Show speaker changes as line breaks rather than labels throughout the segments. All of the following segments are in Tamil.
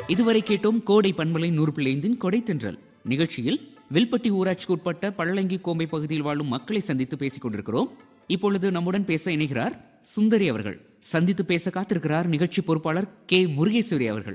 இதுவரை கேட்டோம் கோடை பண்பலை நூறு பிள்ளைந்தின் கொடை தென்றல் நிகழ்ச்சியில் வில்பட்டி ஊராட்சிக்கு உட்பட்ட பள்ளங்கி கோம்பை பகுதியில் வாழும் மக்களை சந்தித்து பேசிக் கொண்டிருக்கிறோம் இப்பொழுது நம்முடன் பேச இணைகிறார் சுந்தரி அவர்கள் சந்தித்து பேச காத்திருக்கிறார் நிகழ்ச்சி பொறுப்பாளர் கே முருகேஸ்வரி அவர்கள்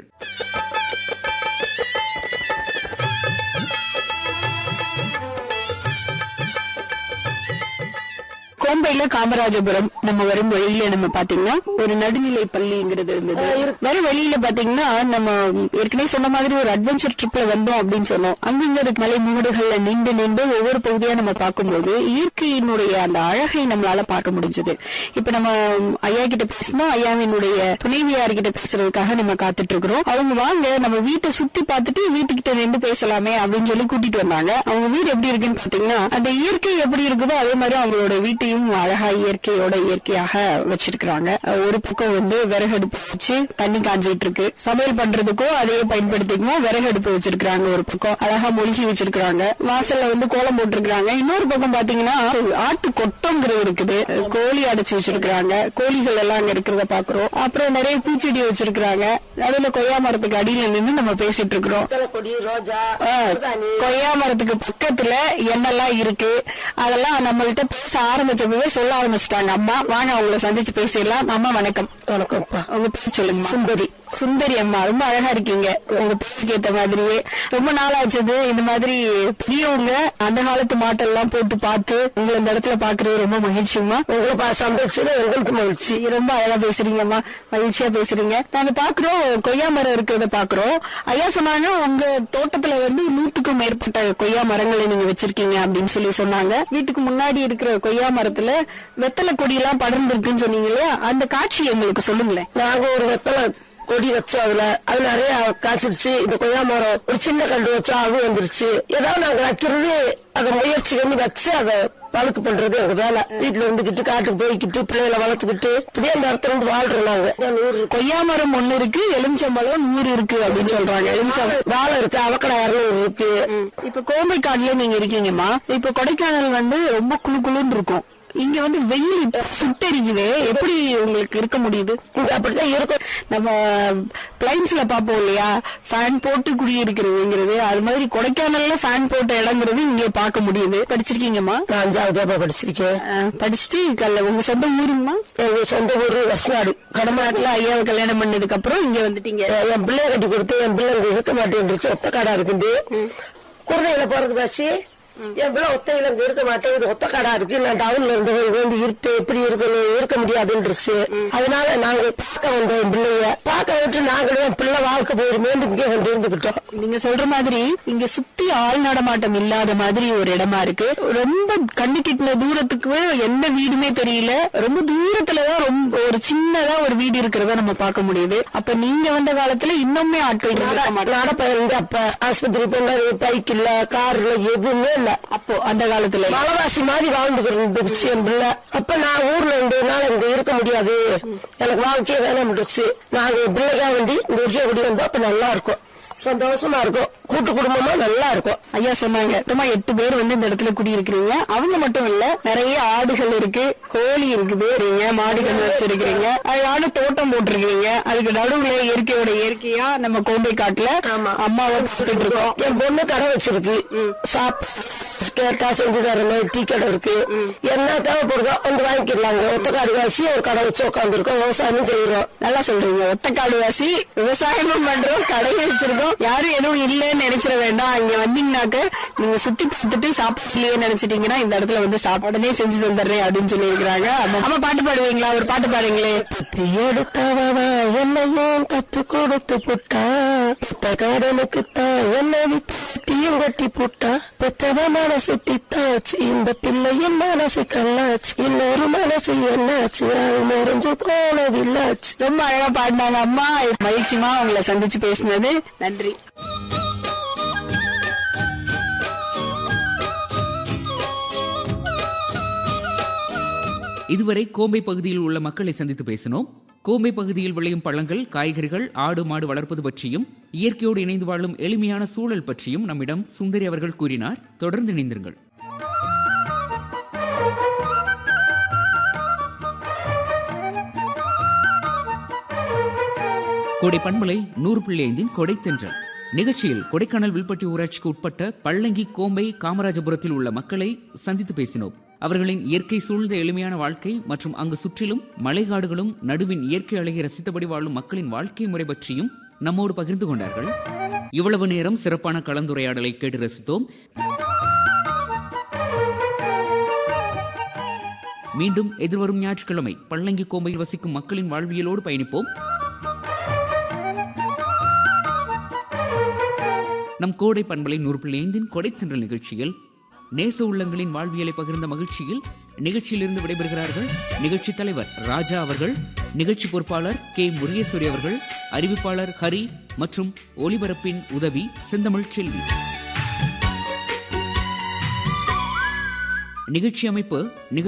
கோம்பையில காமராஜபுரம் நம்ம வரும் வழியில நம்ம பாத்தீங்கன்னா ஒரு நடுநிலை பள்ளிங்கிறது இருந்தது வர வழியில பாத்தீங்கன்னா நம்ம ஏற்கனவே சொன்ன மாதிரி ஒரு அட்வென்ச்சர் ட்ரிப்ல வந்தோம் அப்படின்னு சொன்னோம் அங்கங்க இருக்க மலை மூடுகள்ல நின்று நின்று ஒவ்வொரு பகுதியா நம்ம பார்க்கும்போது இயற்கையினுடைய அந்த அழகை நம்மளால பார்க்க முடிஞ்சது இப்ப நம்ம ஐயா கிட்ட பேசணும் ஐயாவினுடைய துணைவியார் கிட்ட பேசுறதுக்காக நம்ம காத்துட்டு இருக்கிறோம் அவங்க வாங்க நம்ம வீட்டை சுத்தி பார்த்துட்டு வீட்டுக்கிட்ட நின்று பேசலாமே அப்படின்னு சொல்லி கூட்டிட்டு வந்தாங்க அவங்க வீடு எப்படி இருக்குன்னு பாத்தீங்கன்னா அந்த இயற்கை எப்படி இருக்குதோ அதே மாதிரி அவங்களோட வீட்டையும் அழகா இயற்கையோட இயற்கையாக வச்சிருக்கிறாங்க அஹ் ஒரு பக்கம் வந்து விறகடுப்பு வச்சு தண்ணி காஞ்சிட்டு இருக்கு சமையல் பண்றதுக்கும் அதையே பயன்படுத்திக்குவோம் விறகடுப்பு வச்சிருக்காங்க ஒரு பக்கம் அழகா மொழிகி வச்சிருக்காங்க வாசல்ல வந்து கோலம் போட்டிருக்காங்க இன்னொரு பக்கம் பாத்தீங்கன்னா ஆட்டு கொட்டங்கிறது இருக்குது அஹ் கோழி அடைச்சு வச்சிருக்காங்க கோழிகள் எல்லாம் அங்க இருக்கிறத பாக்குறோம் அப்புறம் நிறைய பூச்செடி வச்சிருக்காங்க நடுவுல கொய்யா மரத்துக்கு அடியில நின்று நம்ம பேசிட்டு இருக்கிறோம்
கொடி ரோஜா
ஆ, கொய்யா மரத்துக்கு பக்கத்துல என்னெல்லாம் இருக்கு அதெல்லாம் நம்மள்ட்ட பேச ஆரம்பிச்சப்பவே சொல்ல ஆரம்பிச்சிட்டாங்க அம்மா வாங்க அவங்கள சந்திச்சு பேசிடலாம் அம்மா வணக்கம்
வணக்கம்ப்பா
உங்க பேர் சொல்லுங்க சுந்தரி சுந்தரி அம்மா ரொம்ப அழகா இருக்கீங்க உங்க பேருக்கு ஏத்த மாதிரியே ரொம்ப நாள் ஆச்சது இந்த மாதிரி பெரியவங்க அந்த காலத்து மாட்டெல்லாம் போட்டு பார்த்து உங்களை இந்த இடத்துல பாக்குறது ரொம்ப மகிழ்ச்சியம்மா
உங்களை பா சந்திச்சது எங்களுக்கு மகிழ்ச்சி
ரொம்ப அழகா பேசுறீங்கம்மா மகிழ்ச்சியா பேசுறீங்க நாங்க பாக்குறோம் கொய்யா மரம் இருக்கிறத பாக்குறோம் ஐயா சொன்னாங்க உங்க தோட்டத்துல வந்து நூத்துக்கும் மேற்பட்ட கொய்யா மரங்களை நீங்க வச்சிருக்கீங்க அப்படின்னு சொல்லி சொன்னாங்க வீட்டுக்கு முன்னாடி இருக்கிற கொய்யா மரத்துல வெத்தலை கொடி எல்லாம் படர்ந்து இருக்குன்னு சொன்னீங்க இல்லையா அந்த காட்சி எங்களுக்கு சொல்லுங்களேன்
நாங்க ஒரு வெத்தலை கொடி வச்சோம் அதுல அது நிறைய காய்ச்சிருச்சு இந்த கொய்யா மரம் ஒரு சின்ன கண்டு வச்சா அது வந்துருச்சு ஏதாவது நாங்க வைக்கிறது அதை முயற்சி பண்ணி வச்சு அதை வழக்கு பண்றது எங்க வேலை வீட்டுல இருந்துகிட்டு காட்டுக்கு போய்கிட்டு பிள்ளைகளை வளர்த்துக்கிட்டு இப்படியே அந்த இடத்துல இருந்து வாழ்றோம் நாங்க நூறு
கொய்யா மரம் ஒண்ணு இருக்கு எலுமிச்சம்பழம் நூறு இருக்கு அப்படின்னு சொல்றாங்க எலுமிச்சம்பழம்
வாழை இருக்கு அவக்கடை இரநூறு இருக்கு
இப்ப கோம்பை காடுல நீங்க இருக்கீங்கம்மா இப்ப கொடைக்கானல் வந்து ரொம்ப குளு குளுன்னு இருக்கும் இங்க வந்து வெயில் இப்ப சுட்டெரிக்குது எப்படி உங்களுக்கு இருக்க முடியுது
இங்க அப்படிதான் இருக்கும்
நம்ம பிளைன்ஸ்ல பாப்போம் இல்லையா ஃபேன் போட்டு குடியிருக்கிறதுங்கிறது அது மாதிரி கொடைக்கானல்ல ஃபேன் போட்ட இடங்கிறது இங்க பார்க்க முடியுது படிச்சிருக்கீங்கம்மா
நான் அஞ்சாவது பேப்பர் படிச்சிருக்கேன்
அஹ், படிச்சுட்டு கல்ல உங்க சொந்த ஊருங்கம்மா
எங்க சொந்த ஊரு வசநாடு
கடமாட்டுல ஐயாவை கல்யாணம் பண்ணதுக்கு அப்புறம் இங்க வந்துட்டீங்க
என் என் பிள்ளை கட்டி கொடுத்து என் பிள்ளை இங்க இருக்க மாட்டேன்ருச்சு ஒத்த காடா இருக்குது குருதையில போறது பசி என் பிள்ளை ஒத்தையில இங்க இருக்க மாட்டேங்குது ஒத்த காடா இருக்கு நான் டவுன்ல இருந்து வேண்டி இருப்பு எப்படி இருக்கணும் இருக்க முடியாதுன்றுச்சு அதனால நாங்க பார்க்க வந்தோம் என் பிள்ளைய பார்க்க விட்டு நாங்களும் என் பிள்ளை வாழ்க்கை போயிருமேன்னு இங்கே வந்து இருந்துகிட்டோம்
நீங்க சொல்ற மாதிரி இங்க சுத்தி ஆள் நடமாட்டம் இல்லாத மாதிரி ஒரு இடமா இருக்கு ரொம்ப கண்ணு கிட்டின தூரத்துக்கு எந்த வீடுமே தெரியல ரொம்ப தூரத்துலதான் ரொம்ப ஒரு சின்னதா ஒரு வீடு இருக்கிறத நம்ம பார்க்க முடியுது அப்ப நீங்க வந்த காலத்துல இன்னுமே ஆட்கள் இருந்திருக்க மாட்டாங்க
நடப்ப அப்ப ஆஸ்பத்திரி போன பைக் இல்ல கார் இல்ல எதுவுமே இல்ல
அப்போ அந்த காலத்துல
மலவாசி மாதிரி வாழ்ந்துக்கிட்டு இருந்துச்சு என் பிள்ளை அப்ப நான் ஊர்ல இருந்ததுனால இங்க இருக்க முடியாது எனக்கு வாழ்க்கையே வேணாம்டுச்சு நாங்க என் பிள்ளைக்காக வேண்டி இந்த ஊருக்கே குடி வந்தோம் அப்ப நல்லா இருக்கும் சந்தோஷமா இருக்கும் கூட்டு குடும்பமா நல்லா இருக்கும்
ஐயா சொன்னாங்க மொத்தமா எட்டு பேர் வந்து இந்த இடத்துல குடியிருக்கிறீங்க அவங்க மட்டும் இல்ல நிறைய ஆடுகள் இருக்கு கோழி இருக்குது நீங்க மாடுகள் வச்சிருக்கிறீங்க அழகான தோட்டம் போட்டிருக்கீங்க அதுக்கு நடுவுல இயற்கையோட இயற்கையா நம்ம கோம்பை காட்டுல
ஆமா.
அம்மாவை பார்த்துட்டு இருக்கோம்
என் பொண்ணு கடை வச்சிருக்கு சாப்பாடு கேட்டா செஞ்சு தரணும் டீ கடை இருக்கு என்ன தேவைப்படுதோ வந்து வாங்கிக்கலாங்க ஒத்தக்காடு காசி ஒரு கடை வச்சு உட்காந்துருக்கோம் விவசாயமும் செய்யறோம்
நல்லா சொல்றீங்க ஒத்தக்காடு வாசி விவசாயமும் பண்றோம் கடையும் வச்சிருக்கோம் யாரும் எதுவும் இல்லைன்னு நினைச்சிட வேண்டாம் இங்க வந்தீங்கன்னாக்க நீங்க சுத்தி பார்த்துட்டு சாப்பாடு இல்லையே நினைச்சிட்டீங்கன்னா இந்த இடத்துல வந்து சாப்பாடுனே செஞ்சு தந்துடுறேன் அப்படின்னு சொல்லி இருக்கிறாங்க அம்மா பாட்டு பாடுவீங்களா ஒரு பாட்டு பாடுங்களே
பத்தி எடுத்தவா என்னையும் கத்து கொடுத்து புட்டா புத்த கடனுக்கு தான் என்னை விட்டு கட்டியும் கட்டி புட்டா பெத்தவ மனசு பித்தாச்சு இந்த பிள்ளையும் மனசு கல்லாச்சு இன்னொரு மனசு என்னாச்சு அது முறிஞ்சு போனதில்லாச்சு
ரொம்ப அழகா பாடினாங்க அம்மா மகிழ்ச்சிமா உங்களை சந்திச்சு பேசினது நன்றி
இதுவரை கோம்பை பகுதியில் உள்ள மக்களை சந்தித்து பேசினோம் கோம்பை பகுதியில் விளையும் பழங்கள் காய்கறிகள் ஆடு மாடு வளர்ப்பது பற்றியும் இயற்கையோடு இணைந்து வாழும் எளிமையான சூழல் பற்றியும் நம்மிடம் சுந்தரி அவர்கள் கூறினார் தொடர்ந்து இணைந்திருங்கள் கோடை பண்பலை நூறு புள்ளி ஐந்தின் கொடை தென்றல் நிகழ்ச்சியில் கொடைக்கானல் வில்பட்டி ஊராட்சிக்கு உட்பட்ட பள்ளங்கி கோம்பை காமராஜபுரத்தில் உள்ள மக்களை சந்தித்து பேசினோம் அவர்களின் இயற்கை சூழ்ந்த எளிமையான வாழ்க்கை மற்றும் அங்கு சுற்றிலும் மலைகாடுகளும் நடுவின் இயற்கை அழகை ரசித்தபடி வாழும் மக்களின் வாழ்க்கை முறை பற்றியும் நம்மோடு பகிர்ந்து கொண்டார்கள் இவ்வளவு நேரம் சிறப்பான கலந்துரையாடலை கேட்டு ரசித்தோம் மீண்டும் எதிர்வரும் ஞாயிற்றுக்கிழமை பள்ளங்கி கோம்பையில் வசிக்கும் மக்களின் வாழ்வியலோடு பயணிப்போம் நம் கோடை பண்பலை நூறு புள்ளி ஐந்தின் கொடைத்தன்றல் நிகழ்ச்சியில் நேச உள்ளங்களின் வாழ்வியலை பகிர்ந்த மகிழ்ச்சியில் நிகழ்ச்சியிலிருந்து விடைபெறுகிறார்கள் நிகழ்ச்சி தலைவர் ராஜா அவர்கள் நிகழ்ச்சி பொறுப்பாளர் கே முருகேஸ்வரி அவர்கள் அறிவிப்பாளர் ஹரி மற்றும் ஒலிபரப்பின் உதவி செந்தமிழ் செல்வி நிகழ்ச்சி அமைப்பு நிகழ்ச்சி